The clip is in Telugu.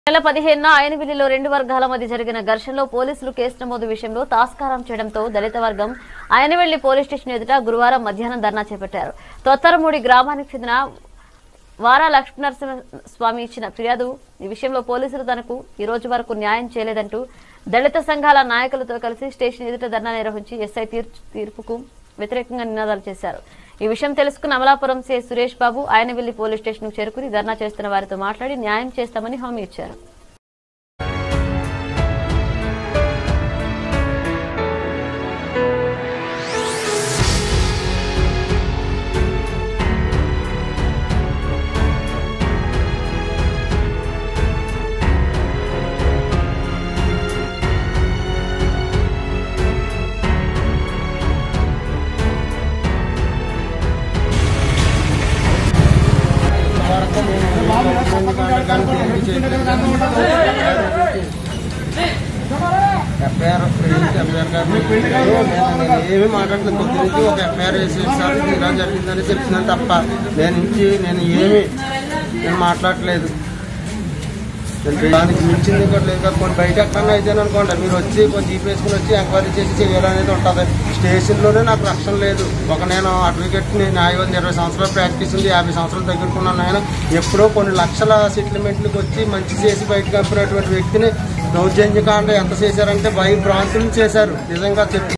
నెల పదిహేనున ఆయనవిల్లిలో రెండు వర్గాల మధ్య జరిగిన ఘర్షణలో పోలీసులు కేసు నమోదు విషయంలో తాస్కారం చేయడంతో దళిత వర్గం ఆయనవెల్లి పోలీస్ స్టేషన్ ఎదుట గురువారం మధ్యాహ్నం ధర్నా చేపట్టారు తొత్తరమూడి గ్రామానికి చెందిన వారా లక్ష్మీనరసింహ స్వామి ఇచ్చిన ఫిర్యాదు ఈ విషయంలో పోలీసులు తనకు ఈ రోజు వరకు న్యాయం చేయలేదంటూ దళిత సంఘాల నాయకులతో కలిసి స్టేషన్ ఎదుట ధర్నా నిర్వహించి ఎస్ఐ తీర్పు తీర్పుకు వ్యతిరేకంగా నినాదాలు చేశారు ఈ విషయం తెలుసుకున్న అమలాపురం సే సురేష్ బాబు ఆయనవెల్లి పోలీస్ స్టేషన్ కు చేరుకుని ధర్నా చేస్తున్న వారితో మాట్లాడి న్యాయం చేస్తామని హామీ ఇచ్చారు ఎఫ్ఐఆర్ ఎఫ్ఐఆర్ గారిని ఏమి మాట్లాడలేదు కొద్ది నుంచి ఒక ఎఫ్ఐఆర్ వేసి సార్ ఇది ఇలా జరిగిందని చెప్తున్నాను తప్ప నేను నుంచి నేను ఏమి నేను మాట్లాడట్లేదు నేను దానికి మించింది కూడా లేదు కదా కొన్ని బయట ఎక్కడన్నా అయితే అనుకోండి మీరు వచ్చి కొంచెం జీప్ వేసుకుని వచ్చి ఎంక్వైరీ చేసి చేయాలనేది ఉంటుంది స్టేషన్లోనే నాకు రక్షణ లేదు ఒక నేను అడ్వకేట్ని న్యాయవాది ఇరవై సంవత్సరాలు ప్రాక్టీస్ ఉంది యాభై సంవత్సరాలు దగ్గరుకున్నాను నేను ఎప్పుడో కొన్ని లక్షల సెటిల్మెంట్లకు వచ్చి మంచి చేసి బయటకు పంపినటువంటి వ్యక్తిని దౌర్జన్యకాండ ఎంత చేశారంటే భయ భ్రాంతులు చేశారు నిజంగా చెప్పి